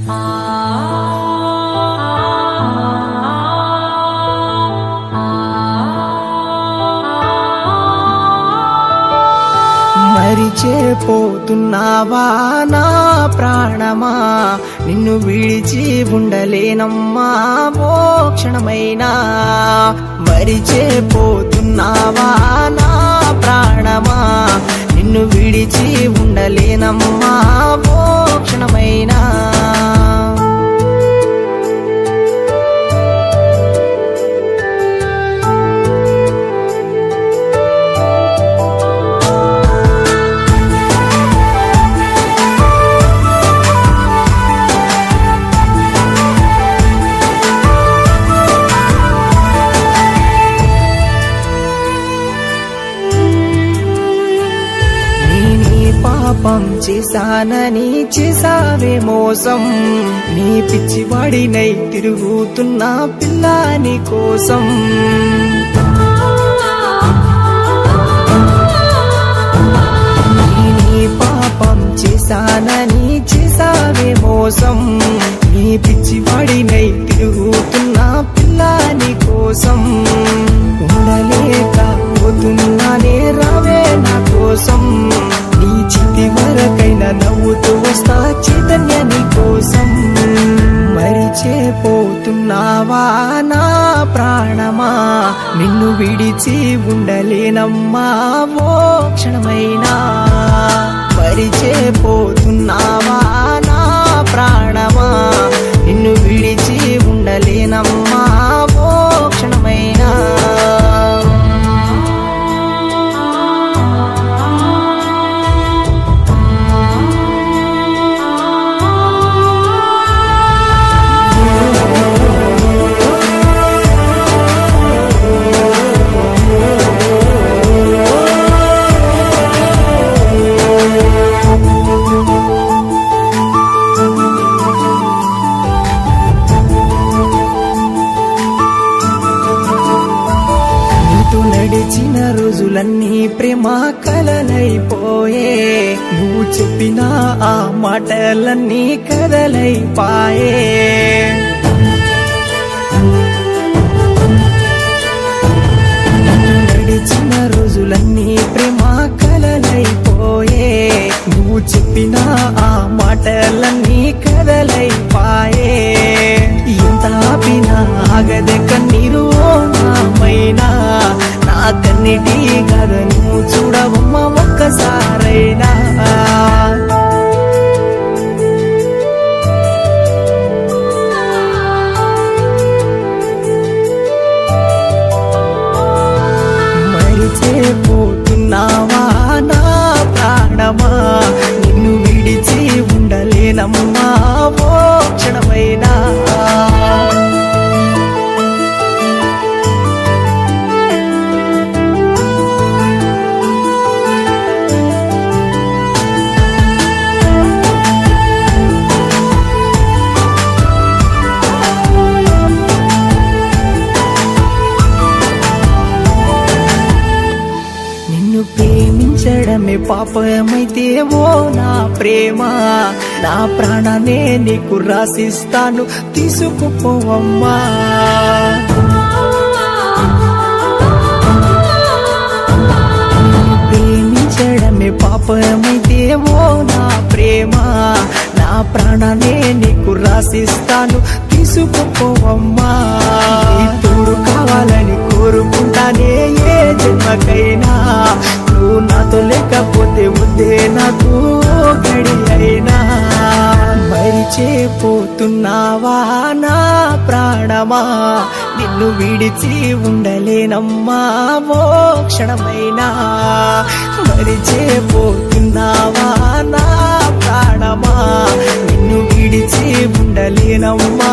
మరిచేపోతున్నావా నా ప్రాణమా నిన్ను విడిచి ఉండలేనమ్మా ఓ క్షణమైనా మరిచేపోతున్నావా నా ప్రాణమా నిన్ను విడిచి ఉండలేనమ్మా ఓ క్షణమైనా నేనే పాపం చేశానని చేసావే మోసం నీ పిచ్చివాడినై తిరుగుతున్నా పిల్లాని కోసం నేనే పాపం చేశానని చేసావే మోసం నీ పిచ్చివాడినై తిరుగుతున్నా పిల్లాని కోసం ఉండలేక పోతున్నానే రావే నా కోసం నీ చితి వరకైనా నవ్వుతూ వస్తా చైతన్య నీ కోసం మరిచేపోతున్నావా నా ప్రాణమా నిన్ను విడిచి ఉండలేనమ్మా ఓ క్షణమైనా మరిచేపోతున్నావా నా ప్రాణమా నిన్ను విడిచి ఉండలేనమ్మా ఓ క్షణమైనా నీతో నడిచిన రోజులన్నీ ప్రేమ కలలైపోయే నువ్వు చెప్పిన ఆ మాటలన్నీ కదలైపాయే నడిచిన రోజులన్నీ ప్రేమ కలలైపోయే నువ్వు చెప్పిన ఆ మాటలన్నీ కదలైపాయే ఎంత ఆపినా ఆగదే కన్నీరు ఓ నామైనా నా కన్నిటి గదను చూడవమ్మ ఒక్కసారైనా మరిచేపోతున్నావా నా ప్రాణమా నిన్ను విడిచి ఉండలేనమ్మా ఓ క్షణమైనా నిన్ను ప్రేమించడమే పాపమైతే ఓ నా ప్రేమ నా ప్రాణానే నీకు రాసిస్తాను తీసుకుపోవమ్మా నిన్ను ప్రేమించడమే పాపమైతే ఓ నా ప్రేమ నా ప్రాణానే నీకు రాసిస్తాను తీసుకుపోవమ్మా నీ తోడు కావాలని కోరుకుంటానే ఏ జన్మకైనా నువ్వు నాతో లేకపోతే ఉందే నాకు గడి అయినా మరిచేపోతున్నావా నా ప్రాణమా నిన్ను విడిచి ఉండలేనమ్మా ఓ క్షణమైనా మరిచేపోతున్నావా నా ప్రాణమా నిన్ను విడిచి ఉండలేనమ్మా